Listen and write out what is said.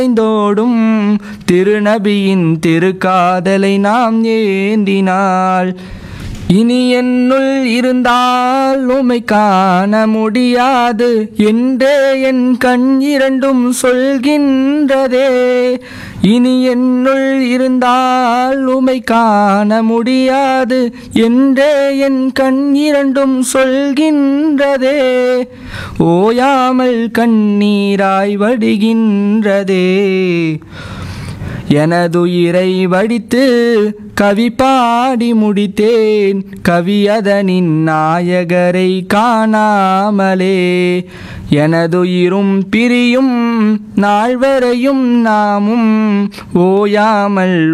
நிறைந்தோடும் திருநபியின் திருக்காதலை நாம் ஏந்தினால் இனி என்னுள் இருந்தால் உமை காண முடியாது என்றே என் கண் இரண்டும் சொல்கின்றதே இனி என்னுள் இருந்தால் உமை காண முடியாது என்றே என் கண் இரண்டும் சொல்கின்றதே ஓயாமல் கண்ணீராய் வடிகின்றதே எனதுயிரை வடித்து கவி பாடி முடித்தேன் கவியதனின் நாயகரை காணாமலே எனதுயிரும் பிரியும் நாள் வரையும் நாமும் ஓயாமல்